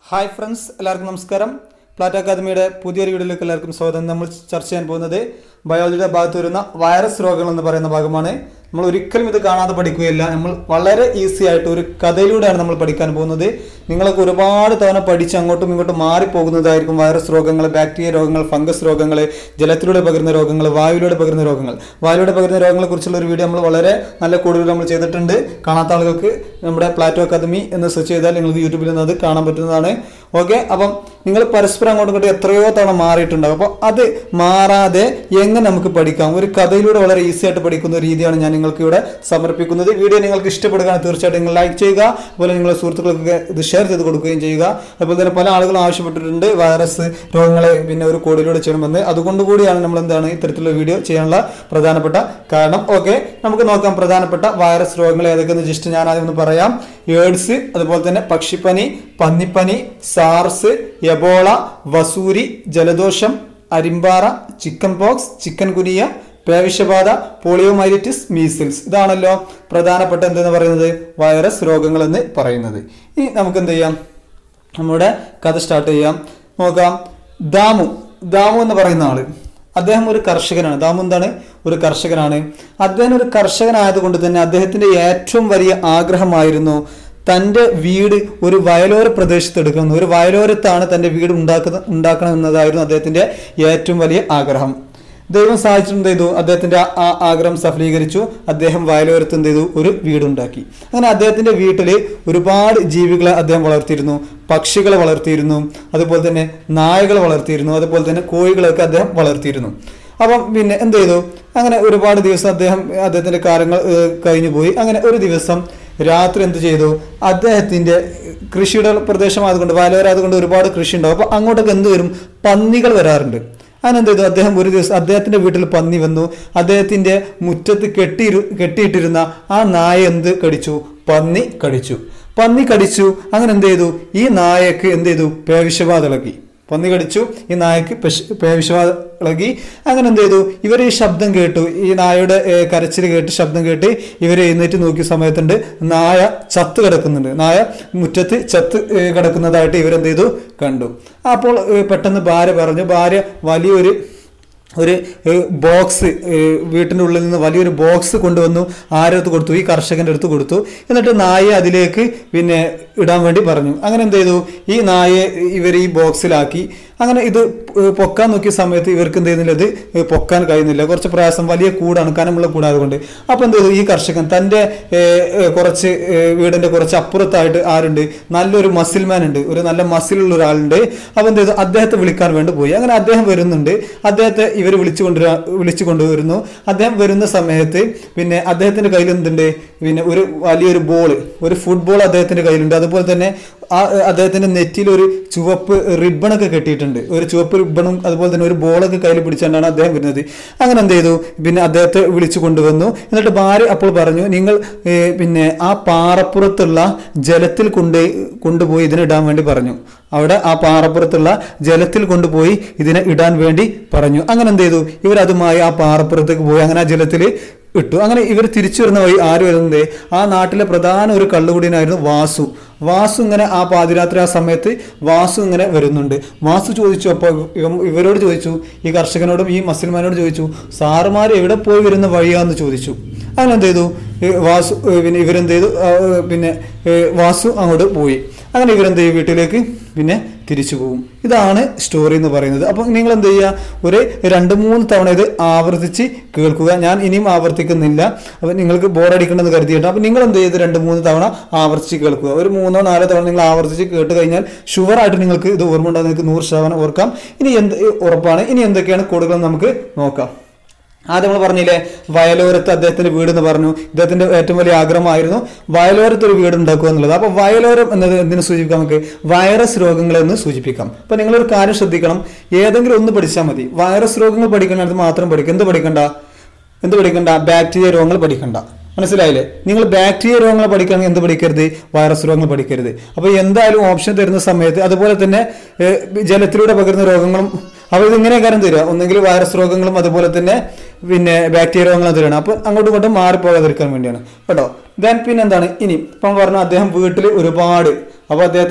hi friends എല്ലാവർക്കും നമസ്കാരം പ്ലാറ്റ് അക്കാദമിയുടെ പുതിയൊരു വീഡിയോയിലേക്ക് എല്ലാവർക്കും സ്വാഗതം നമ്മൾ ചർച്ച ചെയ്യാൻ പോകുന്നത് ബയോളജിയുടെ ഭാഗത്ത് വരുന്ന വൈറസ് രോഗങ്ങൾ എന്ന് പറയുന്ന ഭാഗമാണ് നമ്മൾ ഒരിക്കലും ഇത് കാണാതെ പഠിക്കുകയില്ല നമ്മൾ വളരെ ഈസി ആയിട്ട് ഒരു കഥയിലൂടെയാണ് നമ്മൾ പഠിക്കാൻ പോകുന്നത് നിങ്ങളൊക്കെ ഒരുപാട് തവണ പഠിച്ച് അങ്ങോട്ടും ഇങ്ങോട്ടും മാറിപ്പോകുന്നതായിരിക്കും വൈറസ് രോഗങ്ങൾ ബാക്ടീരിയ രോഗങ്ങൾ ഫംഗസ് രോഗങ്ങൾ ജലത്തിലൂടെ പകരുന്ന രോഗങ്ങൾ വായുവിലൂടെ പകരുന്ന രോഗങ്ങൾ വായുവിലൂടെ പകരുന്ന രോഗങ്ങളെ കുറിച്ചുള്ള ഒരു വീഡിയോ നമ്മൾ വളരെ നല്ല കൂടുതൽ നമ്മൾ ചെയ്തിട്ടുണ്ട് കാണാത്ത ആളുകൾക്ക് നമ്മുടെ പ്ലാറ്റോ അക്കാദമി എന്ന് സെർച്ച് ചെയ്താൽ നിങ്ങൾക്ക് യൂട്യൂബിൽ നിന്ന് അത് കാണാൻ പറ്റുന്നതാണ് ഓക്കെ അപ്പം നിങ്ങൾ പരസ്പരം അങ്ങോട്ടും ഇങ്ങോട്ടും എത്രയോ തവണ മാറിയിട്ടുണ്ടാവും അപ്പോൾ അത് മാറാതെ എങ്ങനെ നമുക്ക് പഠിക്കാം ഒരു കഥയിലൂടെ വളരെ ഈസി ആയിട്ട് പഠിക്കുന്ന രീതിയാണ് ഞാൻ നിങ്ങൾക്ക് ഇവിടെ സമർപ്പിക്കുന്നത് വീഡിയോ നിങ്ങൾക്ക് ഇഷ്ടപ്പെടുകയാണ് തീർച്ചയായിട്ടും നിങ്ങൾ ലൈക്ക് ചെയ്യുക അതുപോലെ നിങ്ങളുടെ സുഹൃത്തുക്കൾക്ക് ഇത് ഷെയർ ചെയ്ത് കൊടുക്കുകയും ചെയ്യുക അതുപോലെ തന്നെ പല ആളുകളും ആവശ്യപ്പെട്ടിട്ടുണ്ട് വൈറസ് രോഗങ്ങളെ പിന്നെ ഒരു കോഡിലൂടെ ചെയ്യണമെന്ന് അതുകൊണ്ട് കൂടിയാണ് നമ്മൾ എന്താണ് ഇത്തരത്തിലുള്ള വീഡിയോ ചെയ്യാനുള്ള പ്രധാനപ്പെട്ട കാരണം ഓക്കെ നമുക്ക് നോക്കാം പ്രധാനപ്പെട്ട വൈറസ് രോഗങ്ങൾ ഏതൊക്കെയെന്ന് ജസ്റ്റ് ഞാൻ ആദ്യം ഒന്ന് പറയാം ഏഡ്സ് അതുപോലെ തന്നെ പക്ഷിപ്പനി പന്നിപ്പനി സാർസ് എബോള വസൂരി ജലദോഷം അരിമ്പാറ ചിക്കൻ പോക്സ് ചിക്കൻ കുനിയ പേവിഷബാധ പോളിയോമൈലിറ്റിസ് മീസിൽസ് ഇതാണല്ലോ പ്രധാനപ്പെട്ട എന്തെന്ന് പറയുന്നത് വൈറസ് രോഗങ്ങൾ എന്ന് പറയുന്നത് ഇനി നമുക്ക് എന്ത് ചെയ്യാം നമ്മുടെ കഥ സ്റ്റാർട്ട് ചെയ്യാം നോക്കാം ദാമു ദാമു എന്ന് പറയുന്ന ആള് അദ്ദേഹം ഒരു കർഷകനാണ് ദാമു എന്താണ് ഒരു കർഷകനാണ് അദ്ദേഹം ഒരു കർഷകനായതുകൊണ്ട് തന്നെ അദ്ദേഹത്തിന്റെ ഏറ്റവും വലിയ ആഗ്രഹമായിരുന്നു തൻ്റെ വീട് ഒരു വയലോര പ്രദേശത്ത് എടുക്കണം ഒരു വയലോരത്താണ് തൻ്റെ വീട് ഉണ്ടാക്കുന്ന ഉണ്ടാക്കണം എന്നതായിരുന്നു അദ്ദേഹത്തിന്റെ ഏറ്റവും വലിയ ആഗ്രഹം ദൈവം സഹായിച്ചിട്ട് എന്ത് ചെയ്തു അദ്ദേഹത്തിന്റെ ആ- ആ ആഗ്രഹം സഫലീകരിച്ചു അദ്ദേഹം വയലോരത്ത് എന്ത് ചെയ്തു ഒരു വീടുണ്ടാക്കി അങ്ങനെ അദ്ദേഹത്തിന്റെ വീട്ടിൽ ഒരുപാട് ജീവികളെ അദ്ദേഹം വളർത്തിയിരുന്നു പക്ഷികളെ വളർത്തിയിരുന്നു അതുപോലെ തന്നെ നായകളെ വളർത്തിയിരുന്നു അതുപോലെ തന്നെ കോഴികളൊക്കെ അദ്ദേഹം വളർത്തിയിരുന്നു അപ്പം പിന്നെ എന്ത് ചെയ്തു അങ്ങനെ ഒരുപാട് ദിവസം അദ്ദേഹം അദ്ദേഹത്തിന്റെ കാര്യങ്ങൾ ഏഹ്, കഴിഞ്ഞു പോയി അങ്ങനെ ഒരു ദിവസം രാത്രി എന്ത് ചെയ്തു അദ്ദേഹത്തിന്റെ കൃഷിയുടെ പ്രദേശമായതുകൊണ്ട് വയലോരായതുകൊണ്ട് ഒരുപാട് കൃഷി ഉണ്ടാവും അപ്പൊ അങ്ങോട്ടൊക്കെ എന്ത് വരും പന്നികൾ വരാറുണ്ട് അതിനെന്ത് ചെയ്തു അദ്ദേഹം ഒരു ദിവസം അദ്ദേഹത്തിന്റെ വീട്ടിൽ പന്നി വന്നു അദ്ദേഹത്തിന്റെ മുറ്റത്ത് കെട്ടിയിരു കെട്ടിയിട്ടിരുന്ന ആ നായ എന്ത് കടിച്ചു പന്നി കടിച്ചു പന്നി കടിച്ചു അങ്ങനെ എന്ത് ചെയ്തു ഈ നായക്ക് എന്ത് ചെയ്തു പേവിഷബാധ ഇളകി പന്നി കടിച്ചു ഈ നായക്ക് പെശ്- പേവിഷബാധ ഇളകി അങ്ങനെ എന്ത് ചെയ്തു ഇവർ ഈ ശബ്ദം കേട്ടു ഈ നായയുടെ കരച്ചിൽ കേട്ട് ശബ്ദം കേട്ട് ഇവർ എഴുന്നേറ്റ് നോക്കിയ സമയത്തുണ്ട് നായ ചത്ത് കിടക്കുന്നുണ്ട് നായ മുറ്റത്ത് ചത്ത് ഏ, കിടക്കുന്നതായിട്ട് ഇവരെന്ത് ചെയ്തു കണ്ടു അപ്പോൾ ഏ, പെട്ടെന്ന് ഭാര്യ പറഞ്ഞു ഭാര്യ വലിയൊരു ഒരു ഏഹ്, ബോക്സ് ഏഹ്, വീട്ടിൻ്റെ ഉള്ളിൽ നിന്ന് വലിയൊരു ബോക്സ് കൊണ്ടുവന്നു ആരടുത്ത് കൊടുത്തു ഈ കർഷകന്റെ അടുത്ത് കൊടുത്തു എന്നിട്ട് നായയെ അതിലേക്ക് പിന്നെ ഇടാൻ വേണ്ടി പറഞ്ഞു അങ്ങനെ എന്ത് ചെയ്തു ഈ നായയെ ഇവർ ഈ ബോക്സിലാക്കി അങ്ങനെ ഇത് ഏഹ്, പൊക്കാൻ നോക്കിയ സമയത്ത് ഇവർക്ക് എന്ത് ചെയ്യുന്നില്ല ഇത് ഏഹ്, പൊക്കാൻ കഴിയുന്നില്ല കുറച്ച് പ്രയാസം വലിയ കൂടാണ് കനമുള്ള കൂടായതുകൊണ്ട് അപ്പോൾ എന്ത് ചെയ്തു ഈ കർഷകൻ തൻ്റെ ഏഹ്, ഏഹ്, കുറച്ച് ഏഹ്, വീടിൻ്റെ കുറച്ച് അപ്പുറത്തായിട്ട് ആരുണ്ട് നല്ലൊരു മസിൽമാൻ ഉണ്ട് ഒരു നല്ല മസിലുള്ള ഒരാളുണ്ട് അപ്പോൾ എന്ത് ചെയ്തു അദ്ദേഹത്തെ വിളിക്കാൻ വേണ്ടി പോയി അങ്ങനെ അദ്ദേഹം വരുന്നുണ്ട് അദ്ദേഹത്തെ ഇവർ വിളിച്ചു കൊണ്ടുവരാ വിളിച്ചു കൊണ്ടുവരുന്നു അദ്ദേഹം വരുന്ന സമയത്ത് പിന്നെ അദ്ദേഹത്തിന്റെ കയ്യിൽ എന്തുണ്ട് പിന്നെ ഒരു വലിയൊരു ബോൾ ഒരു ഫുട്ബോൾ അദ്ദേഹത്തിന്റെ കയ്യിലുണ്ട് അതുപോലെ തന്നെ ആ ഏഹ്, അദ്ദേഹത്തിന്റെ നെറ്റിയിൽ ഒരു ചുവപ്പ് റിബണൊക്കെ കെട്ടിയിട്ടുണ്ട് ഒരു ചുവപ്പ് റിബണും അതുപോലെ തന്നെ ഒരു ബോളൊക്കെ കയ്യിൽ പിടിച്ചുകൊണ്ടാണ് അദ്ദേഹം വരുന്നത് അങ്ങനെ എന്ത് ചെയ്തു പിന്നെ അദ്ദേഹത്തെ വിളിച്ചു കൊണ്ടുവന്നു എന്നിട്ട് ഭാര്യ അപ്പോൾ പറഞ്ഞു നിങ്ങൾ ഏഹ്, പിന്നെ ആ പാറപ്പുറത്തുള്ള ജലത്തിൽ കൊണ്ട് കൊണ്ടുപോയി ഇതിനെ ഇടാൻ വേണ്ടി പറഞ്ഞു അവിടെ ആ പാറപ്പുറത്തുള്ള ജലത്തിൽ കൊണ്ടുപോയി ഇതിനെ ഇടാൻ വേണ്ടി പറഞ്ഞു അങ്ങനെ എന്ത് ചെയ്തു ഇവർ അതുമായി ആ പാറപ്പുറത്തേക്ക് പോയി അങ്ങനെ ആ ജലത്തിൽ ഇട്ടു അങ്ങനെ ഇവർ തിരിച്ചു വരുന്ന വഴി ആര് വരുന്നത് ആ നാട്ടിലെ പ്രധാന ഒരു കള്ളുകുടിയനായിരുന്നു വാസു വാസു ഇങ്ങനെ ആ പാതിരാത്രി ആ സമയത്ത് വാസു ഇങ്ങനെ വരുന്നുണ്ട് വാസു ചോദിച്ചു അപ്പോൾ ഇവ- ഇവരോട് ചോദിച്ചു ഈ കർഷകനോടും ഈ മസിൽമാനോട് ചോദിച്ചു സാറുമാർ എവിടെ പോയി വരുന്ന വഴിയാന്ന് ചോദിച്ചു അങ്ങനെ എന്ത് ചെയ്തു ഈ വാസു ഏ, പിന്നെ ഇവരെന്ത് ചെയ്തു ആ, ഏ, പിന്നെ ഏ, വാസു അങ്ങോട്ട് പോയി അങ്ങനെ ഇവരെന്ത് ചെയ്യും വീട്ടിലേക്ക് പിന്നെ തിരിച്ചു പോകും ഇതാണ് സ്റ്റോറി എന്ന് പറയുന്നത് അപ്പം നിങ്ങൾ എന്ത് ചെയ്യുക ഒരു രണ്ട് മൂന്ന് തവണ ഇത് ആവർത്തിച്ച് കേൾക്കുക ഞാൻ ഇനിയും ആവർത്തിക്കുന്നില്ല അപ്പം നിങ്ങൾക്ക് ബോറടിക്കണമെന്ന് കരുതിയിട്ട് അപ്പം നിങ്ങൾ എന്ത് ചെയ്ത് രണ്ട് മൂന്ന് തവണ ആവർത്തിച്ച് കേൾക്കുക ഒരു മൂന്നോ നാലോ തവണ നിങ്ങൾ ആവർത്തിച്ച് കേട്ട് കഴിഞ്ഞാൽ ഷുവറായിട്ട് നിങ്ങൾക്ക് ഇത് ഓർമ്മ ഉണ്ടാകും നിങ്ങൾക്ക് നൂറ് ശതമാനം ഓർക്കാം ഇനി എന്ത് ഉറപ്പാണ് ഇനി എന്തൊക്കെയാണ് കോഡുകൾ നമുക്ക് നോക്കാം ആദ്യം നമ്മൾ പറഞ്ഞില്ലേ വയലോരത്ത് അദ്ദേഹത്തിന്റെ വീട് എന്ന് പറഞ്ഞു ഇദ്ദേഹത്തിന്റെ ഏറ്റവും വലിയ ആഗ്രഹമായിരുന്നു വയലോരത്ത് ഒരു വീട് ഉണ്ടാക്കുക എന്നുള്ളത് അപ്പൊ വയലോരം എന്നത് എന്തിനു സൂചിപ്പിക്കാം നമുക്ക് വൈറസ് രോഗങ്ങൾ എന്ന് സൂചിപ്പിക്കാം അപ്പൊ നിങ്ങളൊരു കാര്യം ശ്രദ്ധിക്കണം ഏതെങ്കിലും ഒന്ന് പഠിച്ചാൽ മതി വൈറസ് രോഗങ്ങൾ പഠിക്കേണ്ടത് മാത്രം പഠിക്കുക എന്ത് പഠിക്കണ്ട എന്ത് പഠിക്കണ്ട ബാക്ടീരിയ രോഗങ്ങൾ പഠിക്കണ്ട മനസ്സിലായില്ലേ നിങ്ങൾ ബാക്ടീരിയ രോഗങ്ങൾ പഠിക്കണമെങ്കിൽ എന്ത് പഠിക്കരുത് വൈറസ് രോഗങ്ങൾ പഠിക്കരുത് അപ്പോൾ എന്തായാലും ഓപ്ഷൻ തരുന്ന സമയത്ത് അതുപോലെ തന്നെ ഏഹ്, ജലത്തിലൂടെ പകരുന്ന രോഗങ്ങളും അപ്പോൾ ഇതിങ്ങനെ കാര്യം തരിക ഒന്നെങ്കിൽ വൈറസ് രോഗങ്ങളും അതുപോലെ തന്നെ പിന്നെ ബാക്ടീരിയ രോഗങ്ങളും തരണം അപ്പോൾ അങ്ങോട്ടും ഇങ്ങോട്ടും മാറിപ്പോകാതിരിക്കാൻ വേണ്ടിയാണ് കേട്ടോ ദെൻ പിന്നെ എന്താണ് ഇനി ഇപ്പം പറഞ്ഞു അദ്ദേഹം വീട്ടിൽ ഒരുപാട് അപ്പോൾ അദ്ദേഹത്തിന്റെ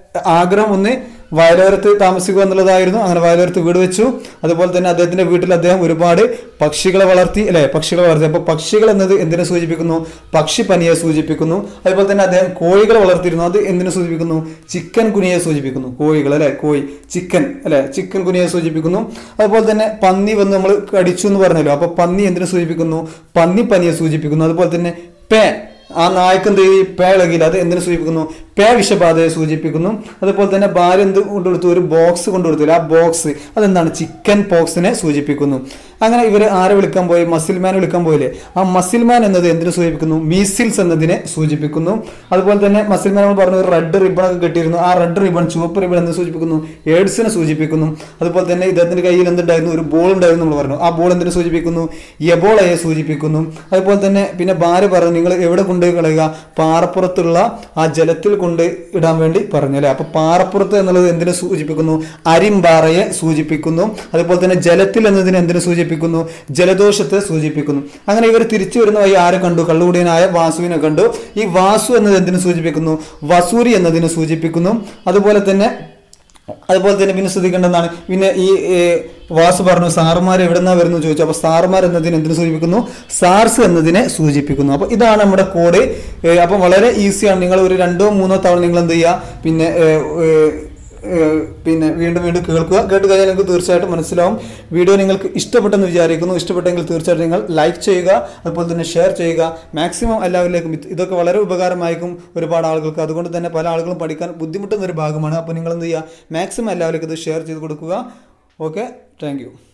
ആഗ്രഹം ഒന്ന് വയലോരത്ത് താമസിക്കുക എന്നുള്ളതായിരുന്നു അങ്ങനെ വയലോരത്ത് വീട് വെച്ചു അതുപോലെ തന്നെ അദ്ദേഹത്തിന്റെ വീട്ടിൽ അദ്ദേഹം ഒരുപാട് പക്ഷികളെ വളർത്തി അല്ലെ പക്ഷികളെ വളർത്തി അപ്പോൾ പക്ഷികൾ എന്നത് എന്തിനെ സൂചിപ്പിക്കുന്നു പക്ഷിപ്പനിയെ സൂചിപ്പിക്കുന്നു അതുപോലെ തന്നെ അദ്ദേഹം കോഴികളെ വളർത്തിയിരുന്നു അത് എന്തിനെ സൂചിപ്പിക്കുന്നു ചിക്കൻ കുനിയെ സൂചിപ്പിക്കുന്നു കോഴികൾ അല്ലെ കോഴി ചിക്കൻ അല്ലെ ചിക്കൻ കുനിയെ സൂചിപ്പിക്കുന്നു അതുപോലെ തന്നെ പന്നി വന്ന് നമ്മൾ കടിച്ചു എന്ന് പറഞ്ഞല്ലോ അപ്പൊ പന്നി എന്തിനെ സൂചിപ്പിക്കുന്നു പന്നിപ്പനിയെ സൂചിപ്പിക്കുന്നു അതുപോലെ തന്നെ പേ ആ നായക്ക് എന്ത് ചെയ്യും പേ ഇളകില്ല അത് എന്തിനു സൂചിപ്പിക്കുന്നു പേ വിഷബാധയെ സൂചിപ്പിക്കുന്നു അതുപോലെ തന്നെ ഭാര്യ എന്ത് കൊണ്ടുകൊടുത്തു ഒരു ബോക്സ് കൊണ്ടുകൊടുത്തില്ല ആ ബോക്സ് അതെന്താണ് ചിക്കൻ പോക്സിനെ സൂചിപ്പിക്കുന്നു അങ്ങനെ ഇവരെ ആരെ വിളിക്കാൻ പോയി മസിൽമാൻ വിളിക്കാൻ പോയില്ലേ ആ മസിൽമാൻ എന്നത് എന്തിനു സൂചിപ്പിക്കുന്നു മീസിൽസ് എന്നതിനെ സൂചിപ്പിക്കുന്നു അതുപോലെ തന്നെ മസിൽമാൻ നമ്മൾ പറഞ്ഞു ഒരു റെഡ് റിബൺ ഒക്കെ കിട്ടിയിരുന്നു ആ റെഡ് റിബൺ ചുവപ്പ് റിബൺ എന്ന് സൂചിപ്പിക്കുന്നു എയ്ഡ്സിനെ സൂചിപ്പിക്കുന്നു അതുപോലെ തന്നെ ഇദ്ദേഹത്തിന്റെ കയ്യിൽ എന്തുണ്ടായിരുന്നു ഒരു ബോൾ ഉണ്ടായിരുന്നു നമ്മൾ പറഞ്ഞു ആ ബോൾ എന്തിനു സൂചിപ്പിക്കുന്നു എബോളയെ സൂചിപ്പിക്കുന്നു അതുപോലെ തന്നെ പിന്നെ ഭാര്യ പറഞ്ഞു നിങ്ങൾ എവിടെ കൊണ്ട് കളയുക പാറപ്പുറത്തുള്ള ആ ജലത്തിൽ കൊണ്ട് ഇടാൻ വേണ്ടി പറഞ്ഞു അല്ലെ അപ്പൊ പാറപ്പുറത്ത് എന്നുള്ളത് എന്തിനെ സൂചിപ്പിക്കുന്നു അരിമ്പാറയെ സൂചിപ്പിക്കുന്നു അതുപോലെ തന്നെ ജലത്തിൽ എന്നതിനെ എന്തിനെ സൂചിപ്പിക്കുന്നു ജലദോഷത്തെ സൂചിപ്പിക്കുന്നു അങ്ങനെ ഇവർ തിരിച്ചു വരുന്ന വഴി ആരെ കണ്ടു കള്ളുകൂടിയനായ വാസുവിനെ കണ്ടു ഈ വാസു എന്നത് എന്തിനു സൂചിപ്പിക്കുന്നു വസൂരി എന്നതിനെ സൂചിപ്പിക്കുന്നു അതുപോലെ തന്നെ അതുപോലെ തന്നെ പിന്നെ ശ്രദ്ധിക്കേണ്ടതാണ് പിന്നെ ഈ ഏ, വാസു പറഞ്ഞു സാറുമാർ എവിടെ നിന്നാ വരുന്നു ചോദിച്ചു അപ്പൊ സാറുമാർ എന്നതിന് എന്തിനു സൂചിപ്പിക്കുന്നു സാർസ് എന്നതിനെ സൂചിപ്പിക്കുന്നു അപ്പൊ ഇതാണ് നമ്മുടെ കോഡ് ഏ, അപ്പം വളരെ ഈസിയാണ് നിങ്ങൾ ഒരു രണ്ടോ മൂന്നോ തവണ നിങ്ങൾ എന്ത് ചെയ്യുക പിന്നെ ഏ, ഏ, ഏ, പിന്നെ വീണ്ടും വീണ്ടും കേൾക്കുക കേട്ട് കഴിഞ്ഞാൽ നിങ്ങൾക്ക് തീർച്ചയായിട്ടും മനസ്സിലാവും വീഡിയോ നിങ്ങൾക്ക് ഇഷ്ടപ്പെട്ടെന്ന് വിചാരിക്കുന്നു ഇഷ്ടപ്പെട്ടെങ്കിൽ തീർച്ചയായിട്ടും നിങ്ങൾ ലൈക്ക് ചെയ്യുക അതുപോലെ തന്നെ ഷെയർ ചെയ്യുക മാക്സിമം എല്ലാവരിലേക്കും ഇത് ഇതൊക്കെ വളരെ ഉപകാരമായിരിക്കും ഒരുപാട് ആളുകൾക്ക് അതുകൊണ്ട് തന്നെ പല ആളുകളും പഠിക്കാൻ ബുദ്ധിമുട്ടുന്ന ഒരു ഭാഗമാണ് അപ്പോൾ നിങ്ങൾ എന്ത് ചെയ്യുക മാക്സിമം എല്ലാവരിലേക്കും ഇത് ഷെയർ ചെയ്ത് കൊടുക്കുക ഓക്കെ താങ്ക്